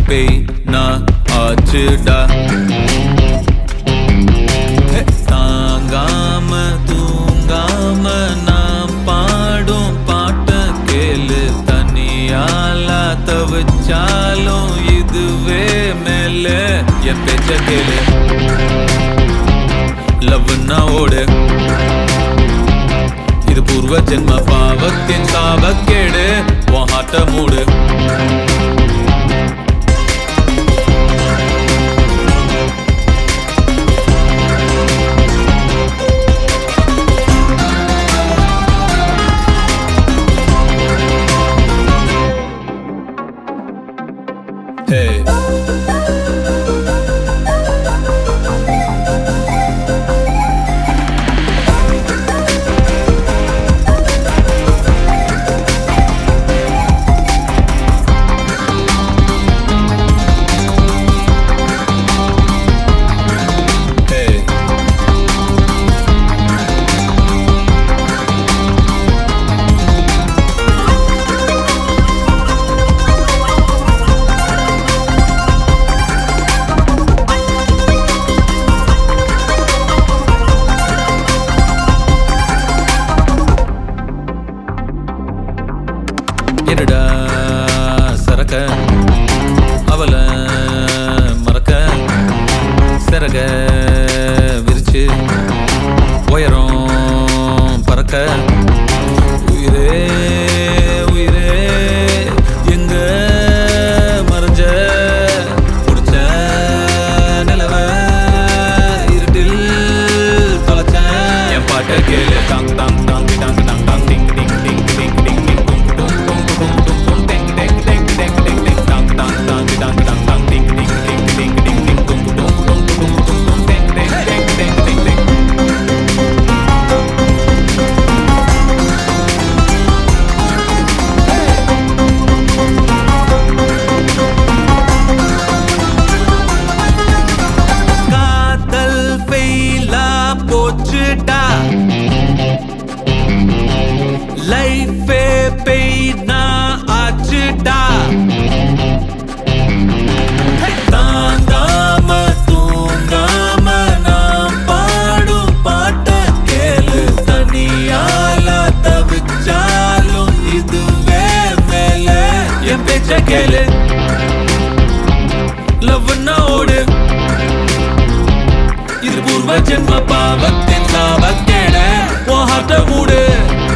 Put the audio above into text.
பேய் நான் ஆச்சுடா ஹே, தாங்காம தூங்காம நான் பாடும் பாட்ட கேளு தனியாலா தவிச்சாலும் இதுவே மேல என் பேச்ச கேளு லவ்னா ஓடு இது பூர்வ ஜென்ம பாவத்தின் சாபக்கேடு உன் ஹாட்ட மூடு Hey. Hey. என்னடா சரக்க அவள மறக்க சிறக விரிச்சு உயரம் பறக்க உயிரே உயிரே எங்க மறைஞ்ச புடிச்ச நிலவ இருட்டில் தொலைச்ச என் பாட்ட கேளு டாங் டாங் டாங் டாங் டாங் டாங் டிங் டிங் டிங் டிங் டிங் டிங் டும் டும் டும் டும் டும் டும் டெங் டெங் டெங் டெங் டெங் டெங் டாங் டாங் டாங் டாங் டாங் டாங் டிங் டிங் டிங் டிங் டிங் டிங் டும் டும் டும் டும் டும் டும் டெங் டெங் டெங் டெங் டெங் டெங் காதல் ஃபெயிலா போச்சுடா லைஃபே பெய்னா ஆச்சுடா தாங்காம தூங்காம நாம் பாடும் பாட்ட கேளு தனியால தவிச்சாலும் இதுவே மேல என் பேச்ச கேளு லவ்னா ஓடு இது பூர்வ ஜென்ம பாவத்தின் சாபக்கேட உன் ஹார்ட்ட மூடு